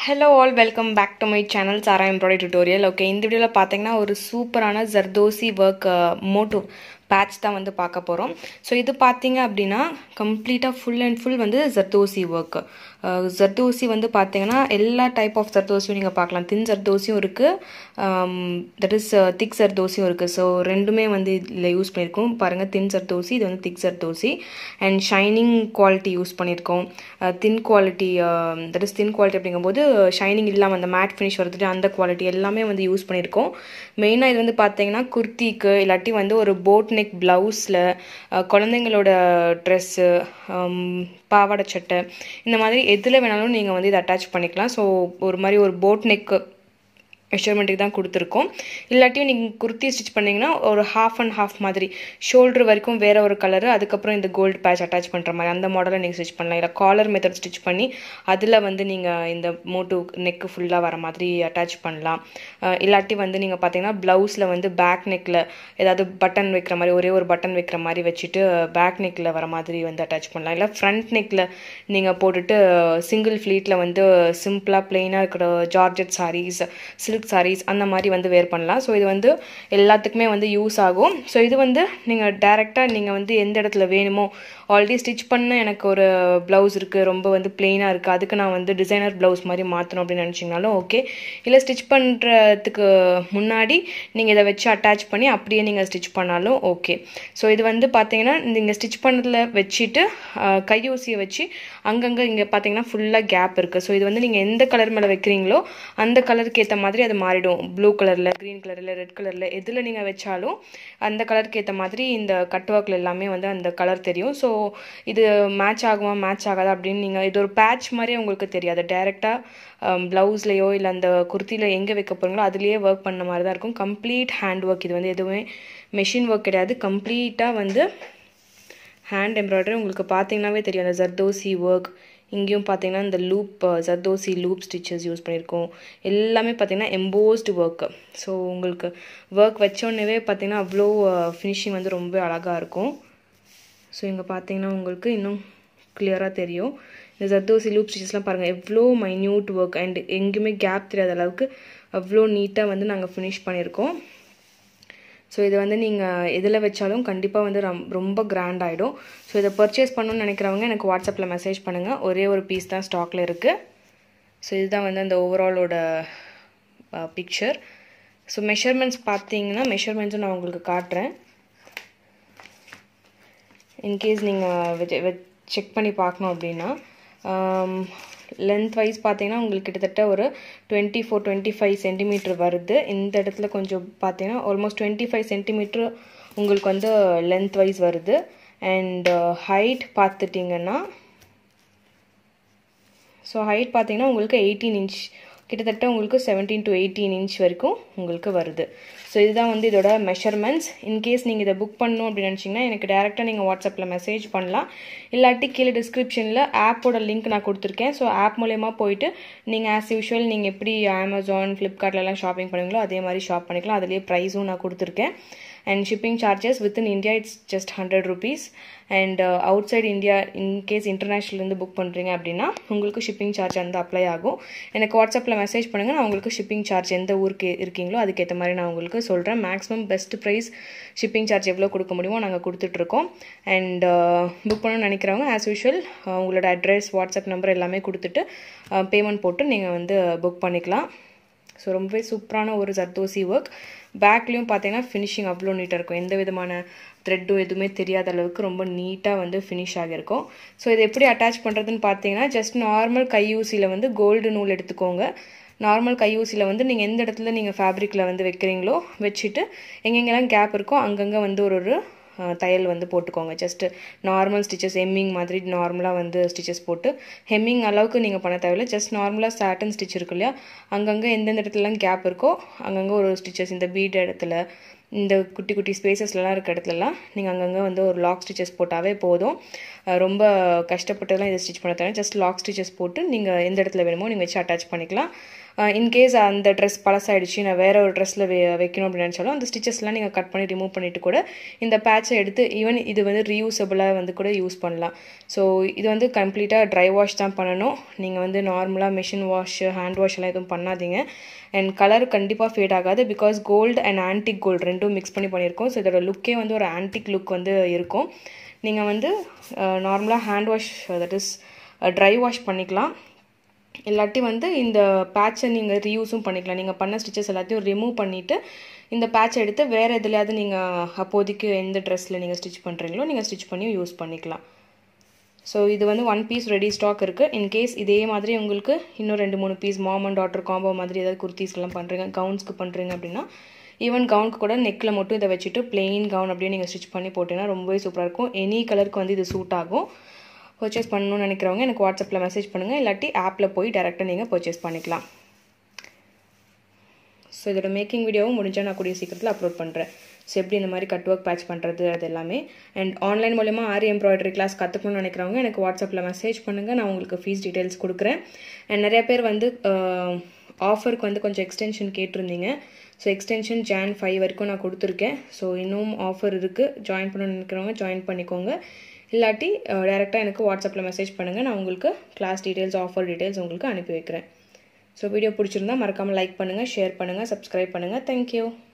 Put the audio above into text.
hello all welcome back to my channel Sara embroidery tutorial okay இந்த வீடியோவில் பார்த்தீங்கன்னா ஒரு சூப்பரான ஜர்தோசி ஒர்க் மோட்டோ பேட்ச் தான் வந்து பார்க்க போகிறோம் ஸோ இது பார்த்தீங்க அப்படின்னா கம்ப்ளீட்டாக ஃபுல் அண்ட் ஃபுல் வந்து ஜர்தோசி ஒர்க் ஜர்தோசி வந்து பார்த்தீங்கன்னா எல்லா டைப் ஆஃப் ஜர்தோசியும் நீங்கள் பார்க்கலாம் தின் ஜர்தோசியும் இருக்குது தட் இஸ் திக் ஜர்தோசியும் இருக்குது ஸோ ரெண்டுமே வந்து இதில் யூஸ் பண்ணியிருக்கோம் பாருங்கள் தின் ஜர்தோசி இது வந்து thick zardozi and shining quality use பண்ணியிருக்கோம் thin quality that is thin quality அப்படிங்கும்போது ஷைனிங் இல்லாமல் அந்த மேட் ஃபினிஷ் வருதுட்டு அந்த குவாலிட்டி எல்லாமே வந்து யூஸ் பண்ணியிருக்கோம் மெயினாக இது வந்து பார்த்தீங்கன்னா குர்த்திக்கு இல்லாட்டி வந்து ஒரு போட் நெக் ப்ளவுஸில் குழந்தைங்களோட ட்ரெஸ்ஸு பாவாடை சட்டை இந்த மாதிரி எதில் வேணாலும் நீங்கள் வந்து இதை அட்டாச் பண்ணிக்கலாம் ஸோ ஒரு மாதிரி ஒரு போட் நெக்கு மெஷர்மெண்ட்டுக்கு தான் கொடுத்துருக்கோம் இல்லாட்டியும் நீங்கள் குர்த்தி ஸ்டிச் பண்ணிங்கன்னா ஒரு ஹாஃப் அண்ட் ஹாஃப் மாதிரி ஷோல்டர் வரைக்கும் வேறு ஒரு கலரு அதுக்கப்புறம் இந்த கோல்டு பேட்ச் அட்டாச் பண்ணுற மாதிரி அந்த மாடலை நீங்கள் ஸ்டிச் பண்ணலாம் இல்லை காலர் மெத்தட் ஸ்டிச் பண்ணி அதில் வந்து நீங்கள் இந்த மோட்டு நெக்கு ஃபுல்லாக வர மாதிரி அட்டாச் பண்ணலாம் இல்லாட்டி வந்து நீங்கள் பார்த்தீங்கன்னா ப்ளவுஸில் வந்து பேக் நெக்கில் ஏதாவது பட்டன் வைக்கிற மாதிரி ஒரே ஒரு பட்டன் வைக்கிற மாதிரி வச்சுட்டு பேக் நெக்கில் வர மாதிரி வந்து அட்டாச் பண்ணலாம் இல்லை ஃப்ரண்ட் நெக்கில் நீங்கள் போட்டுட்டு சிங்கிள் ஃப்ளீட்டில் வந்து சிம்பிளாக பிளெயினாக இருக்கிற georgette saris silk silk saris அந்த மாதிரி வந்து வேர் பண்ணலாம் ஸோ இது வந்து எல்லாத்துக்குமே வந்து யூஸ் ஆகும் ஸோ இது வந்து நீங்கள் டேரெக்டாக நீங்கள் வந்து எந்த இடத்துல வேணுமோ ஆல்ரெடி ஸ்டிச் பண்ண எனக்கு ஒரு ப்ளவுஸ் இருக்குது ரொம்ப வந்து பிளெயினாக இருக்குது அதுக்கு நான் வந்து டிசைனர் ப்ளவுஸ் மாதிரி மாற்றணும் அப்படின்னு நினச்சிங்கனாலும் ஓகே இல்லை ஸ்டிச் பண்ணுறதுக்கு முன்னாடி நீங்கள் இதை வச்சு அட்டாச் பண்ணி அப்படியே நீங்கள் ஸ்டிச் பண்ணாலும் ஓகே ஸோ இது வந்து பார்த்தீங்கன்னா நீங்கள் ஸ்டிச் பண்ணதில் வச்சுட்டு கையூசியை வச்சு அங்கங்கே இங்கே பார்த்தீங்கன்னா ஃபுல்லாக கேப் இருக்குது ஸோ இது வந்து நீங்கள் எந்த கலர் மேலே வைக்கிறீங்களோ அந்த கலருக்கு ஏற்ற மாதிரி அது மாறிடும் ப்ளூ கலரில் க்ரீன் கலரில் ரெட் கலரில் எதில் நீங்கள் வச்சாலும் அந்த கலருக்கு ஏற்ற மாதிரி இந்த கட் ஒர்க்கில் எல்லாமே வந்து அந்த கலர் தெரியும் ஸோ இது மேட்ச் ஆகுமா மேட்ச் ஆகாதா அப்படின்னு நீங்கள் இது ஒரு பேட்ச் மாதிரியே உங்களுக்கு தெரியாது டேரெக்டாக ப்ளவுஸ்லேயோ இல்லை அந்த குர்த்தியில் எங்கே வைக்க போகிறீங்களோ அதுலேயே ஒர்க் பண்ண மாதிரி தான் இருக்கும் கம்ப்ளீட் ஹேண்ட் ஒர்க் இது வந்து எதுவுமே மெஷின் ஒர்க் கிடையாது கம்ப்ளீட்டாக வந்து ஹேண்ட் எம்ப்ராய்டரி உங்களுக்கு பார்த்தீங்கன்னாவே தெரியும் அந்த ஜர்தோசி ஒர்க் இங்கேயும் பார்த்தீங்கன்னா இந்த loop zardozi loop stitches use பண்ணியிருக்கோம் எல்லாமே பார்த்தீங்கன்னா எம்போஸ்டு ஒர்க்கு ஸோ உங்களுக்கு ஒர்க் வச்சோடனே பார்த்தீங்கன்னா அவ்வளோ ஃபினிஷிங் வந்து ரொம்ப அழகாக இருக்கும் ஸோ இங்கே பார்த்தீங்கன்னா உங்களுக்கு இன்னும் கிளியராக தெரியும் இந்த ஜர்தோசி லூப் ஸ்டிச்சஸ்லாம் பாருங்கள் எவ்வளோ மைன்யூட் ஒர்க் அண்ட் எங்கேயுமே கேப் தெரியாத அளவுக்கு அவ்வளோ நீட்டாக வந்து நாங்கள் ஃபினிஷ் பண்ணியிருக்கோம் ஸோ இதை வந்து நீங்கள் எதில் வச்சாலும் கண்டிப்பாக வந்து ரம் ரொம்ப கிராண்ட் ஆகிடும் ஸோ இதை பர்ச்சேஸ் பண்ணணும்னு நினைக்கிறவங்க எனக்கு வாட்ஸ்அப்பில் மெசேஜ் பண்ணுங்கள் ஒரே ஒரு பீஸ் தான் ஸ்டாக்கில் இருக்குது ஸோ இதுதான் வந்து அந்த ஓவராலோட பிக்சர் ஸோ மெஷர்மெண்ட்ஸ் பார்த்தீங்கன்னா மெஷர்மெண்ட்ஸும் நான் உங்களுக்கு காட்டுறேன் இன்கேஸ் நீங்கள் செக் பண்ணி பார்க்கணும் அப்படின்னா லென்த் வைஸ் பார்த்தீங்கன்னா உங்களுக்கு கிட்டத்தட்ட ஒரு twenty four twenty five centimetre வருது இந்த இடத்துல கொஞ்சம் பார்த்தீங்கன்னா ஆல்மோஸ்ட் டுவெண்ட்டி ஃபைவ் சென்டிமீட்ரு உங்களுக்கு வந்து லென்த் வைஸ் வருது அண்ட் ஹைட் பார்த்துட்டிங்கன்னா ஸோ ஹைட் பார்த்தீங்கன்னா உங்களுக்கு எயிட்டீன் இன்ச் கிட்டத்தட்ட உங்களுக்கு செவன்டீன் டு எயிட்டீன் இன்ச் வரைக்கும் உங்களுக்கு வருது ஸோ இதுதான் வந்து இதோட மெஷர்மெண்ட்ஸ் இன்கேஸ் நீங்கள் இதை புக் பண்ணணும் அப்படின்னு நினச்சிங்கன்னா எனக்கு டேரெக்டாக நீங்கள் வாட்ஸ்அப்பில் மெசேஜ் பண்ணலாம் இல்லாட்டி கீழே டிஸ்கிரிப்ஷனில் ஆப்போட லிங்க் நான் கொடுத்துருக்கேன் ஸோ ஆப் மூலயமா போயிட்டு நீங்கள் ஆஸ் யூஷுவல் நீங்கள் எப்படி அமேசான் ஃப்ளிப்கார்ட்லலாம் ஷாப்பிங் பண்ணுவீங்களோ அதே மாதிரி ஷாப் பண்ணிக்கலாம் அதுலேயே ப்ரைஸும் நான் கொடுத்துருக்கேன் and shipping charges within India it's just hundred rupees and outside India in case இன்டர்நேஷ்னல்லேருந்து புக் பண்ணுறீங்க அப்படின்னா உங்களுக்கு ஷிப்பிங் சார்ஜ் வந்து அப்ளை ஆகும் எனக்கு வாட்ஸ்அப்பில் மெசேஜ் பண்ணுங்கள் நான் உங்களுக்கு ஷிப்பிங் சார்ஜ் எந்த ஊருக்கு இருக்கீங்களோ அதுக்கேற்ற மாதிரி நான் உங்களுக்கு சொல்கிறேன் maximum best price shipping charge எவ்வளோ கொடுக்க முடியுமோ நாங்கள் கொடுத்துட்ருக்கோம் அண்ட் புக் பண்ணணும்னு நினைக்கிறவங்க ஆஸ் யூஷுவல் உங்களோட அட்ரஸ் வாட்ஸ்அப் நம்பர் எல்லாமே கொடுத்துட்டு பேமெண்ட் போட்டு நீங்கள் வந்து புக் பண்ணிக்கலாம் ஸோ ரொம்பவே சூப்பரான ஒரு ஜர்தோசி ஒர்க் பேக்லேயும் பார்த்தீங்கன்னா ஃபினிஷிங் அவ்வளோ நீட்டாக இருக்கும் எந்த விதமான த்ரெட்டும் எதுவுமே தெரியாத அளவுக்கு ரொம்ப நீட்டாக வந்து ஃபினிஷ் ஆகியிருக்கும் ஸோ இது எப்படி அட்டாச் பண்ணுறதுன்னு பார்த்தீங்கன்னா ஜஸ்ட் நார்மல் கையூசியில் வந்து கோல்டு நூல் எடுத்துக்கோங்க நார்மல் கையூசியில் வந்து நீங்கள் எந்த இடத்துல நீங்கள் ஃபேப்ரிக்கில் வந்து வைக்கிறீங்களோ வச்சுட்டு எங்கெங்கெல்லாம் கேப் இருக்கோ அங்கங்கே வந்து ஒரு ஒரு தையல் வந்து போட்டுக்கோங்க ஜஸ்ட்டு நார்மல் ஸ்டிச்சஸ் ஹெம்மிங் மாதிரி நார்மலாக வந்து ஸ்டிச்சஸ் போட்டு ஹெம்மிங் அளவுக்கு நீங்கள் பண்ண தேவையில்ல ஜஸ்ட் நார்மலாக சாட்டன் ஸ்டிச் இருக்கு இல்லையா அங்கங்கே எந்தெந்த இடத்துலலாம் கேப் இருக்கோ அங்கங்கே ஒரு ஸ்டிச்சஸ் இந்த பீட் இடத்துல இந்த குட்டி குட்டி ஸ்பேசஸ்லாம் இருக்க இடத்துலலாம் நீங்கள் அங்கங்கே வந்து ஒரு லாக் ஸ்டிச்சஸ் போட்டாவே போதும் ரொம்ப கஷ்டப்பட்டுலாம் இதை ஸ்டிச் பண்ண தேவை ஜஸ்ட் லாக் ஸ்டிச்சஸ் போட்டு நீங்கள் எந்த இடத்துல வேணுமோ நீங்கள் வச்சு அட்டாச் பண்ணிக்கலாம் இன்கேஸ் அந்த ட்ரெஸ் பழசாயிடுச்சு நான் வேறு ஒரு ட்ரெஸ்ஸில் வே வைக்கணும் அப்படின்னு நினச்சாலும் அந்த ஸ்டிச்சஸ்லாம் நீங்கள் கட் பண்ணி ரிமூவ் பண்ணிவிட்டு கூட இந்த பேட்சை எடுத்து ஈவன் இது வந்து ரீயூசபிளாக வந்து கூட யூஸ் பண்ணலாம் ஸோ இது வந்து கம்ப்ளீட்டாக ட்ரை வாஷ் தான் பண்ணணும் நீங்கள் வந்து நார்மலாக மிஷின் வாஷ் ஹேண்ட் வாஷ் எல்லாம் எதுவும் பண்ணாதீங்க அண்ட் கலர் கண்டிப்பாக ஃபேட் ஆகாது because gold and antique gold ரெண்டும் மிக்ஸ் பண்ணி பண்ணியிருக்கோம் ஸோ இதோட லுக்கே வந்து ஒரு ஆன்டிக் லுக் வந்து இருக்கும் நீங்கள் வந்து நார்மலாக hand wash that is dry wash பண்ணிக்கலாம் இல்லாட்டி வந்து இந்த பேட்சை நீங்கள் ரீயூஸும் பண்ணிக்கலாம் நீங்கள் பண்ண ஸ்டிச்சஸ் எல்லாத்தையும் ரிமூவ் பண்ணிவிட்டு இந்த பேட்ச் எடுத்து வேறு எதுலையாவது நீங்கள் அப்போதைக்கு எந்த ட்ரெஸ்ஸில் நீங்கள் ஸ்டிச் பண்ணுறீங்களோ நீங்கள் ஸ்டிச் பண்ணி யூஸ் பண்ணிக்கலாம் ஸோ இது வந்து ஒன் பீஸ் ரெடி ஸ்டாக் இருக்குது இன்கேஸ் இதே மாதிரி உங்களுக்கு இன்னும் ரெண்டு மூணு piece mom and daughter combo மாதிரி ஏதாவது குர்த்திஸ்க்கெல்லாம் பண்ணுறீங்க கவுன்ஸ்க்கு பண்ணுறீங்க அப்படின்னா ஈவன் கவுனுக்கு கூட நெக்கில் மட்டும் இதை வச்சுட்டு பிளெயின் கவுன் அப்படியே நீங்கள் ஸ்டிச் பண்ணி போட்டிங்கன்னா ரொம்பவே சூப்பராக இருக்கும் எனி கலருக்கு வந்து இது சூட் ஆகும் பர்ச்சேஸ் பண்ணணும்னு நினைக்கிறவங்க எனக்கு வாட்ஸ்அப்பில் மெசேஜ் பண்ணுங்கள் இல்லாட்டி ஆப்பில் போய் டேரெக்டாக நீங்கள் பர்ச்சேஸ் பண்ணிக்கலாம் ஸோ இதோட மேக்கிங் வீடியோவும் முடிஞ்சால் நான் கூடிய சீக்கிரத்தில் அப்லோட் பண்ணுறேன் ஸோ எப்படி இந்த மாதிரி கட் ஒர்க் பேட்ச் பண்ணுறது அது எல்லாமே அண்ட் ஆன்லைன் மூலயமா ஆரி எம்ப்ராய்டரி கிளாஸ் கற்றுக்கணும்னு நினைக்கிறவங்க எனக்கு வாட்ஸ்அப்பில் மெசேஜ் பண்ணுங்கள் நான் உங்களுக்கு ஃபீஸ் டீட்டெயில்ஸ் கொடுக்குறேன் அண்ட் நிறைய பேர் வந்து ஆஃபருக்கு வந்து கொஞ்சம் எக்ஸ்டென்ஷன் கேட்டிருந்தீங்க ஸோ எக்ஸ்டென்ஷன் ஜான் ஃபைவ் வரைக்கும் நான் கொடுத்துருக்கேன் ஸோ இன்னும் ஆஃபர் இருக்குது ஜாயின் பண்ணணும்னு நினைக்கிறவங்க ஜாயின் பண்ணிக்கோங்க இல்லாட்டி டேரெக்டாக எனக்கு வாட்ஸ்அப்பில் மெசேஜ் பண்ணுங்கள் நான் உங்களுக்கு கிளாஸ் டீட்டெயில்ஸ் ஆஃபர் டீட்டெயில்ஸ் உங்களுக்கு அனுப்பி வைக்கிறேன் ஸோ வீடியோ பிடிச்சிருந்தா மறக்காமல் லைக் பண்ணுங்கள் ஷேர் பண்ணுங்கள் சப்ஸ்கிரைப் பண்ணுங்கள் தேங்க்யூ